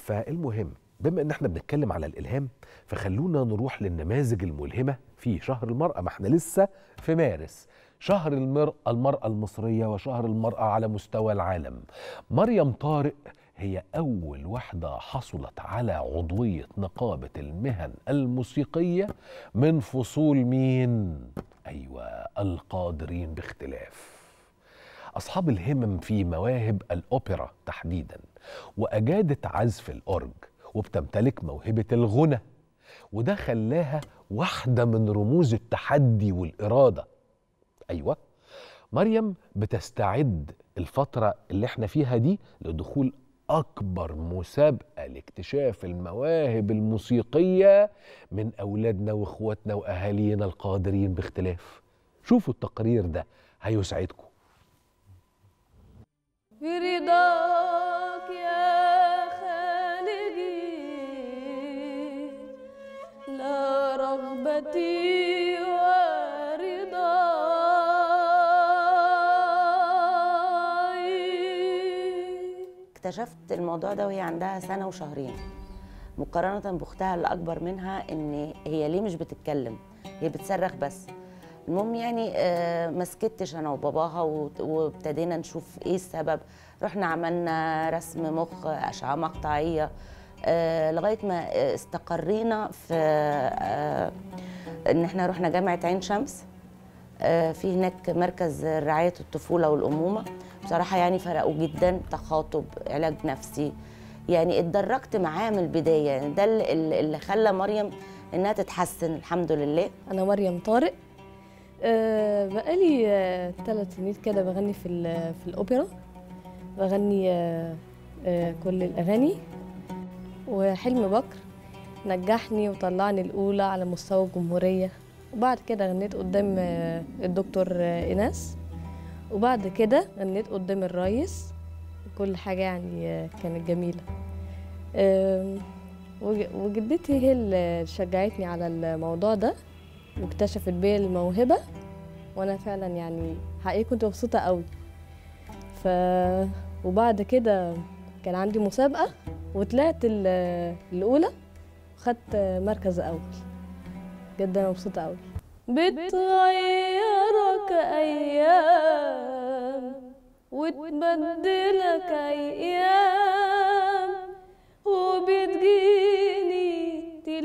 فالمهم بما ان احنا بنتكلم على الالهام فخلونا نروح للنماذج الملهمه في شهر المراه ما احنا لسه في مارس شهر المرأة المرأة المصرية وشهر المرأة على مستوى العالم مريم طارق هي أول واحدة حصلت على عضوية نقابة المهن الموسيقية من فصول مين؟ أيوة القادرين باختلاف أصحاب الهمم في مواهب الأوبرا تحديدا وأجادت عزف الأورج وبتمتلك موهبة الغنى وده خلاها واحدة من رموز التحدي والإرادة أيوة مريم بتستعد الفترة اللي احنا فيها دي لدخول أكبر مسابقة لاكتشاف المواهب الموسيقية من أولادنا وإخواتنا وأهالينا القادرين باختلاف شوفوا التقرير ده هيسعدكم في رضاك يا خالقي لا رغبتي ورضاي اكتشفت الموضوع ده وهي عندها سنة وشهرين مقارنة بأختها اللي أكبر منها إن هي ليه مش بتتكلم هي بتصرخ بس المهم يعني آه، ما سكتش أنا وباباها وت- وابتدينا نشوف إيه السبب رحنا عملنا رسم مخ أشعة مقطعية آه، لغاية ما آه، استقرينا في آه، إن إحنا رحنا جامعة عين شمس آه، في هناك مركز رعاية الطفولة والأمومة بصراحة يعني فرقوا جدا تخاطب علاج نفسي يعني اتدرجت معاه من البداية يعني ده اللي اللي خلى مريم إنها تتحسن الحمد لله أنا مريم طارق أه بقالي أه ثلاث سنين كده بغني في ال- في الأوبرا بغني أه أه كل الأغاني وحلم بكر نجحني وطلعني الأولى على مستوى الجمهورية وبعد كده غنيت قدام أه الدكتور أه إيناس وبعد كده غنيت قدام الريس كل حاجة يعني أه كانت جميلة أه وج- وجدتي هي اللي شجعتني على الموضوع ده واكتشفت بيا الموهبة وانا فعلا يعني حقيقي كنت مبسوطة قوي ف وبعد كده كان عندي مسابقة وطلعت ال- الأولى وخدت مركز أول جدا مبسوطة قوي بتغيرك أيام وتبدلك أيام وبتجيني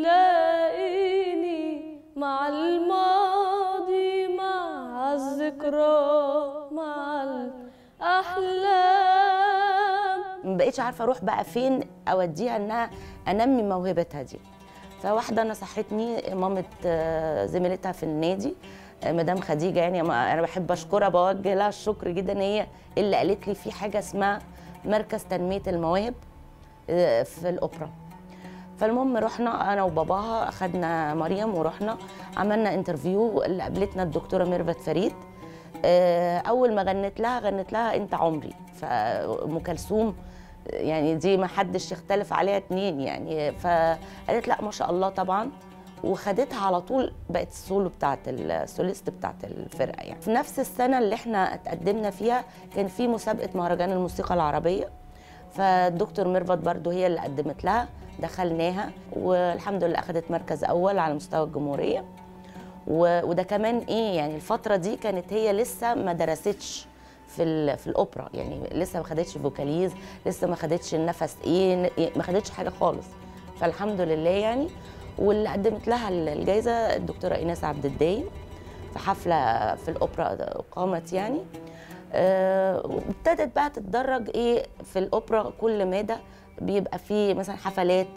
تلاقيني مع الماضي مع الذكرى مع الأحلام ما بقيتش عارفة أروح بقى فين أوديها إنها أنمي موهبتها دي فواحدة نصحتني مامة آه، زميلتها في النادي آه، مدام خديجة يعني ما- أنا بحب أشكرها بوجه لها الشكر جدا هي اللي قالت لي في حاجة اسمها مركز تنمية المواهب آه، في الأوبرا فالمهم رحنا انا وباباها اخدنا مريم ورحنا عملنا انترفيو اللي قابلتنا الدكتوره ميرفت فريد آه، اول ما غنت لها غنت لها انت عمري فام كلثوم يعني دي ما حدش يختلف عليها اتنين يعني فقالت لا ما شاء الله طبعا وخدتها على طول بقت السولو بتاعت السوليست بتاعت الفرقه يعني في نفس السنه اللي احنا اتقدمنا فيها كان في مسابقه مهرجان الموسيقى العربيه فالدكتور ميرفت برضو هي اللي قدمت لها دخلناها والحمد لله اخذت مركز اول على مستوى الجمهوريه و- وده كمان ايه يعني الفتره دي كانت هي لسه ما درستش في ال- في الاوبرا يعني لسه ما خدتش فوكاليز لسه ما خدتش النفس ايه ن- ما خدتش حاجه خالص فالحمد لله يعني واللي قدمت لها الجائزه الدكتوره ايناس عبد الدايم في حفله في الاوبرا قامت يعني آه، وابتدت بقى تتدرج ايه في الاوبرا كل مدى بيبقى فيه مثلا حفلات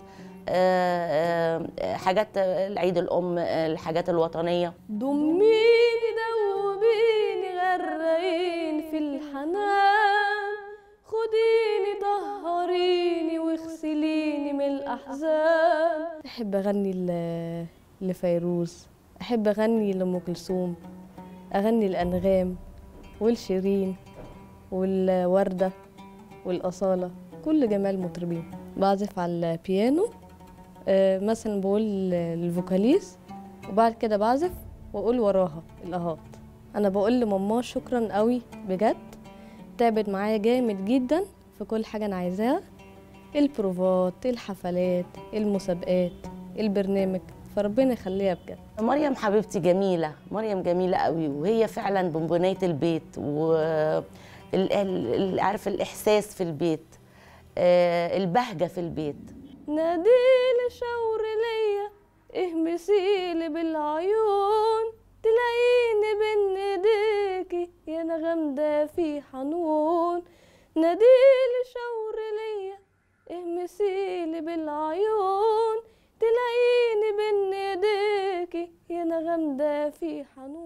آه، آه، حاجات العيد الام آه، الحاجات الوطنيه ضميني دوبيني غرقيني في الحنان خديني طهريني واغسليني من الأحزان أحب أغني ل- لفيروز أحب أغني لأم كلثوم أغني الأنغام والشيرين والوردة والأصالة كل جمال مطربين بعزف على البيانو آه، مثلا بقول الفوكاليز وبعد كده بعزف واقول وراها الاهات انا بقول لماما شكرا قوي بجد تعبت معايا جامد جدا في كل حاجه انا عايزاها البروفات الحفلات المسابقات البرنامج فربنا يخليها بجد مريم حبيبتي جميلة مريم جميلة قوي وهي فعلا بنبنية البيت و ال- ال- ال- عارف الإحساس في البيت آه، البهجة في البيت ناديلي شاور ليا اهمسيلي بالعيون تلاقيني بين ايديكي يا نغم ده في حنون ناديلي شاور ليا اهمسيلي بالعيون تلاقيني بين ايديكي يا نغم ده في حنون